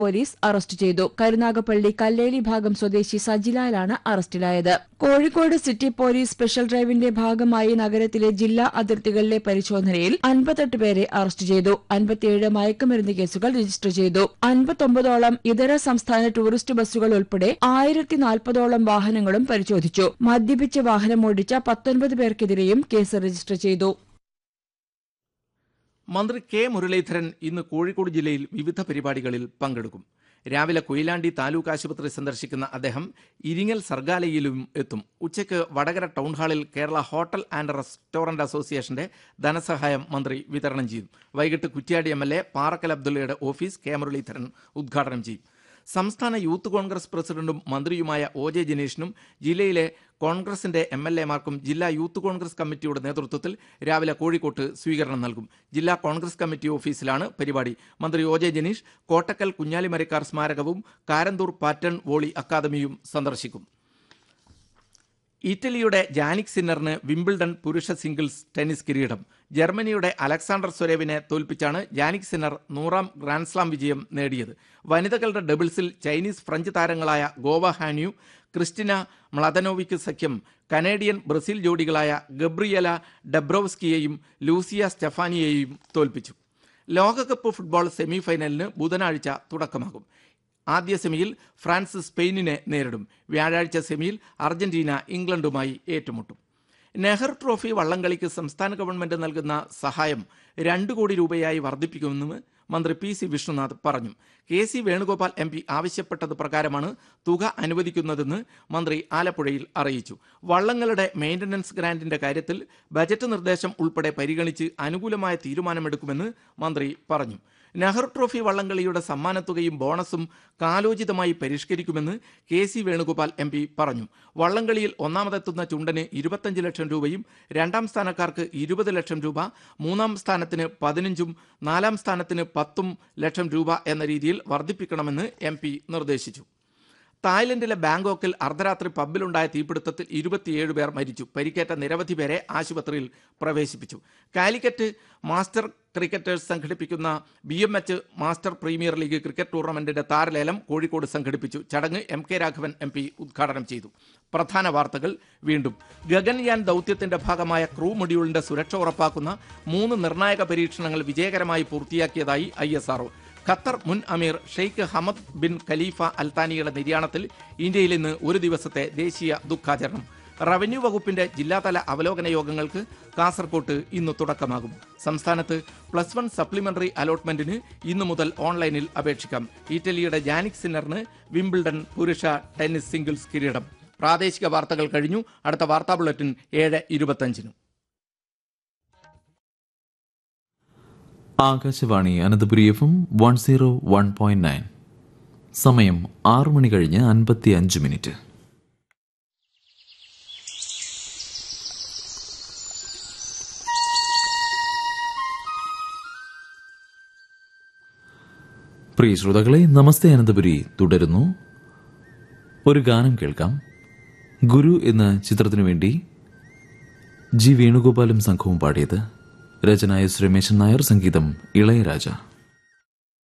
police arrest ചെയ്തു കരുനാഗപ്പള്ളി കല്ലേലി ഭാഗം സ്വദേശി സജിലാലാണ് അറസ്റ്റിലായത് കോഴിക്കോട് സിറ്റി പോലീസ് സ്പെഷ്യൽ ഡ്രൈവിന്റെ ഭാഗമായി നഗരത്തിലെ ജില്ലാ അതിർത്തികളിലെ പരിശോധനയിൽ അൻപത്തെട്ട് പേരെ അറസ്റ്റ് ചെയ്തു അൻപത്തിയേഴ് മയക്കുമരുന്ന് കേസുകൾ രജിസ്റ്റർ ചെയ്തു അൻപത്തൊമ്പതോളം ഇതര സംസ്ഥാന ടൂറിസ്റ്റ് ബസ്സുകൾ ഉൾപ്പെടെ ആയിരത്തി നാൽപ്പതോളം വാഹനങ്ങളും പരിശോധിച്ചു മദ്യപിച്ച് വാഹനമോടിച്ച പത്തൊൻപത് പേർക്കെതിരെയും കേസ് രജിസ്റ്റർ ചെയ്തു മന്ത്രി കെ മുരളീധരൻ ഇന്ന് കോഴിക്കോട് ജില്ലയിൽ വിവിധ പരിപാടികളിൽ പങ്കെടുക്കും രാവിലെ കൊയിലാണ്ടി താലൂക്ക് ആശുപത്രി സന്ദർശിക്കുന്ന അദ്ദേഹം ഇരിങ്ങൽ സർഗാലയിലും എത്തും ഉച്ചയ്ക്ക് വടകര ടൗൺ ഹാളിൽ കേരള ഹോട്ടൽ ആൻഡ് റെസ്റ്റോറന്റ് അസോസിയേഷന്റെ ധനസഹായം മന്ത്രി വിതരണം ചെയ്യും വൈകിട്ട് Kuttiadi M L A Parakkal അബ്ദുള്ളയുടെ ഓഫീസ് കെ മുരളീധരൻ ഉദ്ഘാടനം ചെയ്യും സംസ്ഥാന യൂത്ത് കോൺഗ്രസ് പ്രസിഡന്റും മന്ത്രിയുമായ ഒ ജെ ജനീഷിനും ജില്ലയിലെ കോൺഗ്രസിന്റെ എം എൽ എമാർക്കും ജില്ലാ യൂത്ത് കോൺഗ്രസ് കമ്മിറ്റിയുടെ നേതൃത്വത്തിൽ രാവിലെ കോഴിക്കോട്ട് സ്വീകരണം നൽകും ജില്ലാ കോൺഗ്രസ് കമ്മിറ്റി ഓഫീസിലാണ് പരിപാടി മന്ത്രി ഒ ജെ ജനീഷ് കോട്ടക്കൽ കുഞ്ഞാലിമരക്കാർ സ്മാരകവും കാരന്തൂർ പാറ്റൺ വോളി അക്കാദമിയും സന്ദർശിക്കും ഇറ്റലിയുടെ ജാനിക് സിന്നറിന് വിംബിൾഡൺ പുരുഷ സിംഗിൾസ് ടെന്നീസ് കിരീടം ജർമ്മനിയുടെ അലക്സാണ്ടർ സ്വരേവിനെ തോൽപ്പിച്ചാണ് ജാനിക് സിന്നർ നൂറാം ഗ്രാൻഡ്സ്ലാം വിജയം നേടിയത് വനിതകളുടെ ഡബിൾസിൽ ചൈനീസ് ഫ്രഞ്ച് താരങ്ങളായ ഗോവ ഹാന്യു ക്രിസ്റ്റിന മ്ലതനോവിക്ക് സഖ്യം കനേഡിയൻ ബ്രസീൽ ജോഡികളായ ഗബ്രിയല ഡബ്രോവ്സ്കിയെയും ലൂസിയ സ്റ്റെഫാനിയെയും തോൽപ്പിച്ചു ലോകകപ്പ് ഫുട്ബോൾ സെമിഫൈനലിന് ബുധനാഴ്ച തുടക്കമാകും ആദ്യ സെമിയിൽ ഫ്രാൻസ് സ്പെയിനിനെ നേരിടും വ്യാഴാഴ്ച സെമിയിൽ അർജന്റീന ഇംഗ്ലണ്ടുമായി ഏറ്റുമുട്ടും നെഹ്റു ട്രോഫി വള്ളംകളിക്ക് സംസ്ഥാന ഗവൺമെന്റ് നൽകുന്ന സഹായം രണ്ട് കോടി രൂപയായി വർദ്ധിപ്പിക്കുമെന്ന് മന്ത്രി പി സി വിഷ്ണുനാഥ് പറഞ്ഞു K C Venugopal M P ആവശ്യപ്പെട്ടത് പ്രകാരമാണ് തുക അനുവദിക്കുന്നതെന്ന് മന്ത്രി ആലപ്പുഴയിൽ അറിയിച്ചു വള്ളങ്ങളുടെ മെയിന്റനൻസ് ഗ്രാന്റിന്റെ കാര്യത്തിൽ ബജറ്റ് നിർദ്ദേശം ഉൾപ്പെടെ പരിഗണിച്ച് അനുകൂലമായ തീരുമാനമെടുക്കുമെന്ന് മന്ത്രി പറഞ്ഞു നെഹ്റു ട്രോഫി വള്ളംകളിയുടെ സമ്മാനത്തുകയും ബോണസും കാലോചിതമായി പരിഷ്കരിക്കുമെന്ന് K C Venugopal M P പറഞ്ഞു വള്ളംകളിയിൽ ഒന്നാമതെത്തുന്ന ചുണ്ടന് ഇരുപത്തഞ്ച് ലക്ഷം രൂപയും രണ്ടാം സ്ഥാനക്കാർക്ക് ഇരുപത് ലക്ഷം രൂപ മൂന്നാം സ്ഥാനത്തിന് പതിനഞ്ചും നാലാം സ്ഥാനത്തിന് പത്തും ലക്ഷം രൂപ എന്ന രീതിയിൽ വർദ്ധിപ്പിക്കണമെന്ന് എം പി നിർദ്ദേശിച്ചു തായ്ലൻഡിലെ ബാങ്കോക്കിൽ അർദ്ധരാത്രി പബ്ബിലുണ്ടായ തീപിടുത്തത്തിൽ ഇരുപത്തിയേഴ് പേർ മരിച്ചു പരിക്കേറ്റ നിരവധി പേരെ ആശുപത്രിയിൽ പ്രവേശിപ്പിച്ചു കാലിക്കറ്റ് മാസ്റ്റർ ക്രിക്കറ്റേഴ്സ് സംഘടിപ്പിക്കുന്ന B M H master premier league cricket ടൂർണമെന്റിന്റെ താരലേലം കോഴിക്കോട് സംഘടിപ്പിച്ചു ചടങ്ങ് M K Raghavan M P ഉദ്ഘാടനം ചെയ്തു പ്രധാന വാർത്തകൾ വീണ്ടും ഗഗൻയാൻ ദൗത്യത്തിന്റെ ഭാഗമായ ക്രൂ മൊഡ്യൂളിന്റെ സുരക്ഷ ഉറപ്പാക്കുന്ന മൂന്ന് നിർണായക പരീക്ഷണങ്ങൾ വിജയകരമായി പൂർത്തിയാക്കിയതായി ഐ ഖത്തർ മുൻ അമീർ ഷെയ്ഖ് ഹമദ് ബിൻ ഖലീഫ അൽത്താനിയുടെ നിര്യാണത്തിൽ ഇന്ത്യയിൽ ഇന്ന് ഒരു ദിവസത്തെ ദേശീയ ദുഃഖാചരണം റവന്യൂ വകുപ്പിന്റെ ജില്ലാതല അവലോകന യോഗങ്ങൾക്ക് കാസർകോട്ട് ഇന്ന് തുടക്കമാകും സംസ്ഥാനത്ത് പ്ലസ് വൺ സപ്ലിമെന്ററി അലോട്ട്മെന്റിന് ഇന്നു മുതൽ ഓൺലൈനിൽ അപേക്ഷിക്കാം ഇറ്റലിയുടെ ജാനിക് സിന്നറിന് വിംബിൾഡൺ പുരുഷ ടെന്നീസ് സിംഗിൾസ് കിരീടം പ്രാദേശിക വാർത്തകൾ കഴിഞ്ഞു അടുത്ത വാർത്താ ബുള്ളറ്റിൻ ഏഴ് ഇരുപത്തഞ്ചിനും Akashvani Ananthapuri F M one zero one point nine സമയം ആറു മണി കഴിഞ്ഞ് അൻപത്തി അഞ്ച് മിനിറ്റ് പ്രിയ ശ്രോതാക്കളെ നമസ്തേ അനന്തപുരി തുടരുന്നു ഒരു ഗാനം കേൾക്കാം ഗുരു എന്ന ചിത്രത്തിനു വേണ്ടി ജി വേണുഗോപാലും സംഘവും പാടിയത് രചന എസ് രമേശൻ നായർ സംഗീതം ഇളയരാജ